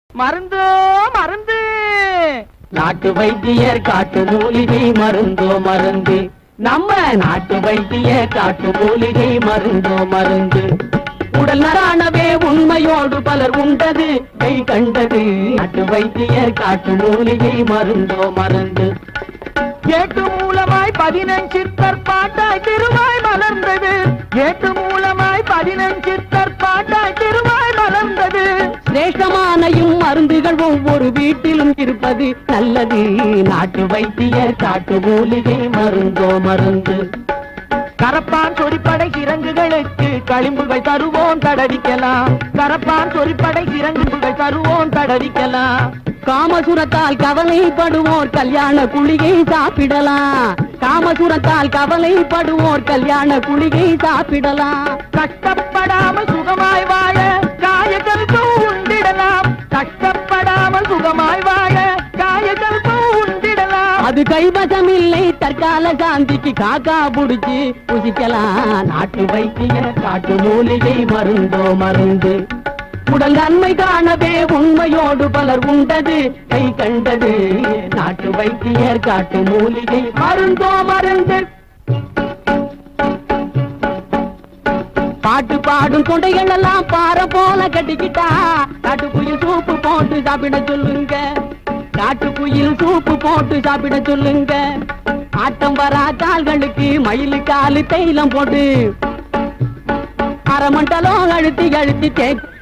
மருந்து மருந்து நாட்டு வைத்தியர் காட்டு மூலிகை மருந்தோ மருந்து நம்ம நாட்டு வைத்தியர் காட்டு மூலிகை மருந்தோ மருந்து உடல் நரானவே உண்மையோடு பலர் உண்டது கை கண்டது நாட்டு வைத்தியர் காட்டு மூலிகை மருந்தோ மருந்து ஏட்டு மூலமாய் பதினஞ்சித்தர் பாட்டாய் திருவாய் மலர்ந்தது ஏட்டு மூலமாய் பதினஞ்சித்தர் பாட்டாய் திருவாய் மலர்ந்தது சிரேஷ்டமானையும் மருந்துகள் ஒவ்வொரு வீட்டிலும் இருப்பது நல்லது நாட்டு வைத்தியர் காட்டு மூலிகை மருந்தோ மருந்து கரப்பான் சொறிப்படை சிறங்குகளுக்கு களிம்புகள் தருவோம் தடவிக்கலாம் கரப்பான் சொறிப்படை சிறங்குகள் தருவோம் தடவிக்கலாம் காமசுரத்தால் கவலைப்படுவோர் கல்யாண குளிகை சாப்பிடலாம் காமசுரத்தால் கவலைப்படுவோர் கல்யாண குளிகை சாப்பிடலாம் கஷ்டப்படாமல் சுகமாய் வாழ காயகல்பம் உண்டிடலாம் கஷ்டப்படாமல் சுகமாய் வாழ காயகல்பம் உண்டிடலாம் அது கைவசமில்லை தற்கால சாந்திக்கு காக்கா புடிச்சு புசிக்கலாம் நாட்டு வைத்திய காட்டு மூலிகை மருந்தோ மருந்து உடல் நன்மை காணவே உண்மையோடு பலர் உண்டது கை கண்டது நாட்டு வைத்தியர் காட்டு மூலிகை மருந்தோ மருந்து பாட்டு பாடும் தொண்டைகள் எல்லாம் பாறை போல கட்டிக்கிட்டா காட்டுக்குயில் சூப்பு போட்டு சாப்பிட சொல்லுங்க காட்டுக்குயில் சூப்பு போட்டு சாப்பிட சொல்லுங்க ஆட்டம் வரா கால்களுக்கு மயிலு காலு தைலம் போட்டு அரை மண்டலம் அழுத்தி அழுத்தி தேய்ச்சி